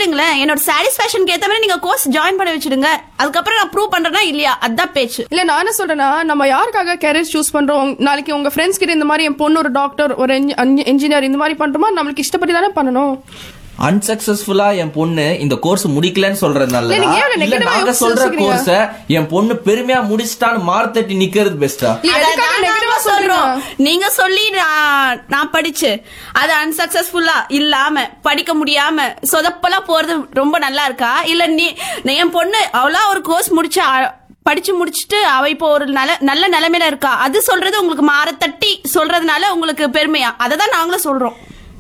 விட்டுடுங்களேன் என்னோட சாட்டிஸ்பேக்ஷனுக்கு ஏத்த மாதிரி நீங்க கோர்ஸ் ஜாயின் பண்ண வச்சிடுங்க அதுக்கப்புறம் நான் ப்ரூவ் பண்றேனா இல்லையா அதான் பேச்சு இல்ல நான் என்ன சொல்றேன்னா நம்ம யாருக்காக கேரியர் சூஸ் பண்றோம் நாளைக்கு உங்க ஃப்ரெண்ட்ஸ் கிட்ட இந்த மாதிரி என் பொண்ணு ஒரு டாக்டர் ஒரு இன்ஜினியர் இந்த மாதிரி பண்றோமா நம்மளுக்கு இஷ்டப்படி தானே பண்ணணும் அன்சக்சஸ்ஃபுல்லா என் பொண்ணு இந்த கோர்ஸ் முடிக்கலன்னு சொல்றதுனால இல்ல, நீங்க ஏன் இல்ல negative ஆ நாங்க யோசிச்சு சொல்ற யோசிக்கிறீங்க? கோர்ஸ என் பொண்ணு பெருமையா முடிச்சிட்டான்னு மார்த்தட்டி நிக்கிறது பெஸ்டா இல்ல, எதுக்காக அதான் negative ஆ நாங்க சொல்றோம் சொல்றீங்க? நீங்க சொல்லி நான் நான் படிச்சு அது அன்சக்சஸ்ஃபுல்லா இல்லாம படிக்க முடியாம சொதப்பலா போறது ரொம்ப நல்லா இருக்கா இல்ல நீ என் பொண்ணு அவ்வளோ ஒரு கோர்ஸ் முடிச்சு அ- படிச்சு முடிச்சுட்டு அவ இப்போ ஒரு நல்ல நல்ல நிலைமையில இருக்கா அது சொல்றது உங்களுக்கு மாற தட்டி சொல்றதுனால உங்களுக்கு பெருமையா அதை தான் நாங்களும் சொல்றோம்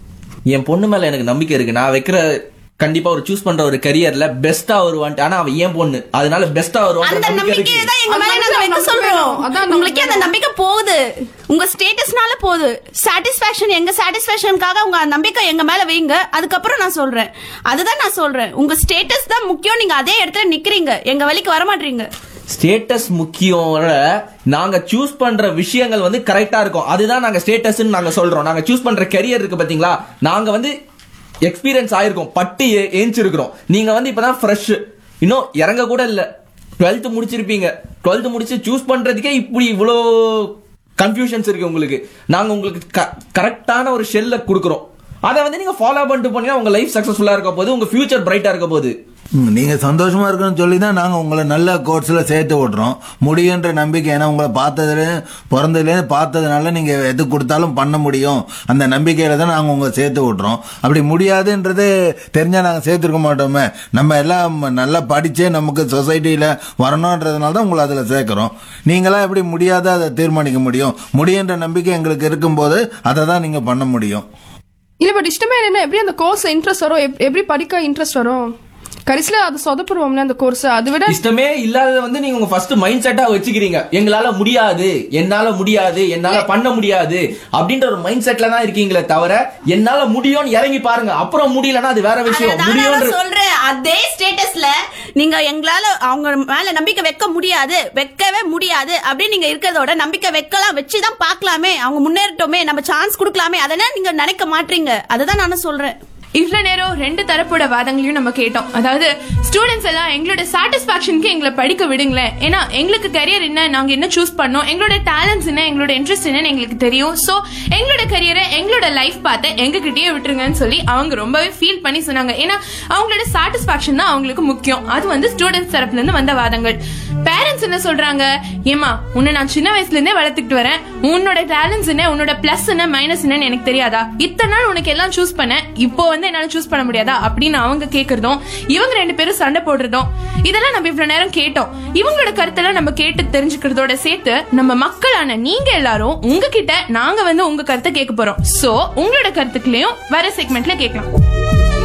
என் பொண்ணு மேல எனக்கு நம்பிக்கை இருக்கு நான் வைக்கிற கண்டிப்பா ஒரு சூஸ் பண்ற ஒரு கரியர்ல பெஸ்டா வருவான்ட்டு ஆனா அவன் ஏன் பொண்ணு அதனால பெஸ்டா வருவான் அந்த நம்பிக்கை நம்பிக்கையை இருக்கு தான் எங்க மேல அது நாங்க வைக்க நம்பிக்கை சொல்றோம் வேணும். அதான் நம்பிக்கை உங்களுக்கே அந்த நம்பிக்கை போகுது உங்க ஸ்டேட்டஸ்னால போகுது சாட்டிஸ்பாக்சன் எங்க சாட்டிஸ்பாக்சனுக்காக உங்க நம்பிக்கை எங்க மேல வைங்க அதுக்கப்புறம் நான் சொல்றேன் அதுதான் நான் சொல்றேன் உங்க ஸ்டேட்டஸ் தான் முக்கியம் நீங்க அதே இடத்துல நிக்கிறீங்க எங்க வழிக்கு வர மாட்டீங்க ஸ்டேட்டஸ் முக்கியம் நாங்க சூஸ் பண்ற விஷயங்கள் வந்து கரெக்டா இருக்கும் அதுதான் நாங்க ஸ்டேட்டஸ் நாங்க சொல்றோம் நாங்க சூஸ் பண்ற கரியர் இருக்கு பாத்தீங்களா நாங்க வந்து எக்ஸ்பீரியன்ஸ் ஆயிருக்கோம் பட்டு ஏ- ஏஞ்சிருக்கிறோம் நீங்க வந்து இப்பதான் ஃப்ரெஷ் இன்னும் இறங்க கூட இல்ல டுவெல்த் முடிச்சிருப்பீங்க டுவெல்த் முடிச்சு சூஸ் பண்றதுக்கே இப்படி இவ்வளோ கன்ஃபியூஷன்ஸ் இருக்கு உங்களுக்கு நாங்க உங்களுக்கு கரெக்டான ஒரு ஷெல்ல கொடுக்குறோம் அதை வந்து நீங்க ஃபாலோ பண்ணிட்டு போனீங்கன்னா உங்க லைஃப் சக்சஸ்ஃபுல்லா இருக்க போகுது உங்க ஃபியூச்சர் பிரைட்டா இருக்க போகுது ம், நீங்க சந்தோஷமா இருக்கணும்னு சொல்லி தான் நாங்க உங்களை நல்ல கோர்ஸ்ல சேர்த்து விடுறோம் முடியுன்ற நம்பிக்கை ஏன்னா உங்களை பார்த்ததுல பிறந்ததுலேருந்து பார்த்ததுனால நீங்க எது கொடுத்தாலும் பண்ண முடியும் அந்த நம்பிக்கையில தான் நாங்க உங்களை சேர்த்து விடுறோம் அப்படி முடியாதுன்றது தெரிஞ்சா நாங்க சேர்த்துருக்க மாட்டோமே நம்ம எல்லாம் நல்லா படிச்சே நமக்கு சொசைட்டியில வரணுன்றதுனால தான் உங்களை அதுல சேர்க்கிறோம் நீங்களா எப்படி முடியாத அதை தீர்மானிக்க முடியும் முடியுன்ற நம்பிக்கை எங்களுக்கு இருக்கும்போது அதை தான் நீங்க பண்ண முடியும் இல்ல பட் இஷ்டமே என்ன எப்படி அந்த கோர்ஸ் இன்ட்ரெஸ்ட் வரும் எப்- எப்படி படிக்க இன்ட்ரெஸ்ட் வரும் கடைசியில அது சொதப்புருவோம்ல அந்த கோர்ஸ் அதை விட இஷ்டமே இல்லாதத வந்து நீங்க உங்க ஃபர்ஸ்ட் மைண்ட் செட்டா வச்சுக்கிறீங்க எங்களால முடியாது என்னால முடியாது என்னால பண்ண முடியாது அப்படின்ற ஒரு மைண்ட் செட்ல தான் இருக்கீங்களே தவிர என்னால முடியும்னு இறங்கி பாருங்க அப்புறம் முடியலன்னா அது வேற விஷயம் அதான் நான் முடியும்ன்ற சொல்றேன் அதே ஸ்டேட்டஸ்ல நீங்க எங்களால அவங்க மேல நம்பிக்கை வைக்க முடியாது வைக்கவே முடியாது அப்படின்னு நீங்க இருக்கிறதோட நம்பிக்கை வைக்கலாம் வச்சுதான் பார்க்கலாமே அவங்க முன்னேறட்டுமே நம்ம சான்ஸ் கொடுக்கலாமே அதெல்லாம் நீங்க நினைக்க மாட்டீங்க அதுதான் நானும் சொல்றேன் இவ்வளவு நேரம் ரெண்டு தரப்போட வாதங்களையும் நம்ம கேட்டோம் அதாவது ஸ்டூடெண்ட்ஸ் எல்லாம் எங்களோட சாட்டிஸ்பாக்சனுக்கு எங்களை படிக்க விடுங்களேன் ஏன்னா எங்களுக்கு கரியர் என்ன நாங்க என்ன சூஸ் பண்ணோம் எங்களோட டேலண்ட்ஸ் என்ன எங்களோட இன்ட்ரெஸ்ட் என்னன்னு எங்களுக்கு தெரியும் சோ எங்களோட கரியரை எங்களோட லைஃப் பார்த்து எங்க கிட்டயே விட்டுருங்கன்னு சொல்லி அவங்க ரொம்பவே ஃபீல் பண்ணி சொன்னாங்க ஏன்னா அவங்களோட சாட்டிஸ்பாக்சன் தான் அவங்களுக்கு முக்கியம் அது வந்து ஸ்டூடெண்ட்ஸ் தரப்புல இருந்து வந்த வாதங்கள் பேரண்ட்ஸ் என்ன சொல்றாங்க ஏமா உன்னை நான் சின்ன வயசுல இருந்தே வளர்த்துக்கிட்டு வரேன் உன்னோட டேலண்ட்ஸ் என்ன உன்னோட பிளஸ் என்ன மைனஸ் என்னன்னு எனக்கு தெரியாதா இத்தனை நாள் உனக்கு எல்லாம் சூஸ் பண்ண இப்போ வந்து என்னால சூஸ் பண்ண முடியாதா அப்படின்னு அவங்க கேக்குறதும் இவங்க ரெண்டு பேரும் சண்டை போடுறதும் இதெல்லாம் நம்ம இவ்வளவு நேரம் கேட்டோம் இவங்களோட கருத்தெல்லாம் நம்ம கேட்டு தெரிஞ்சுக்கிறதோட சேர்த்து நம்ம மக்களான நீங்க எல்லாரும் உங்ககிட்ட நாங்க வந்து உங்க கருத்தை கேட்க போறோம் சோ உங்களோட கருத்துக்களையும் வர செக்மெண்ட்ல கேட்கலாம்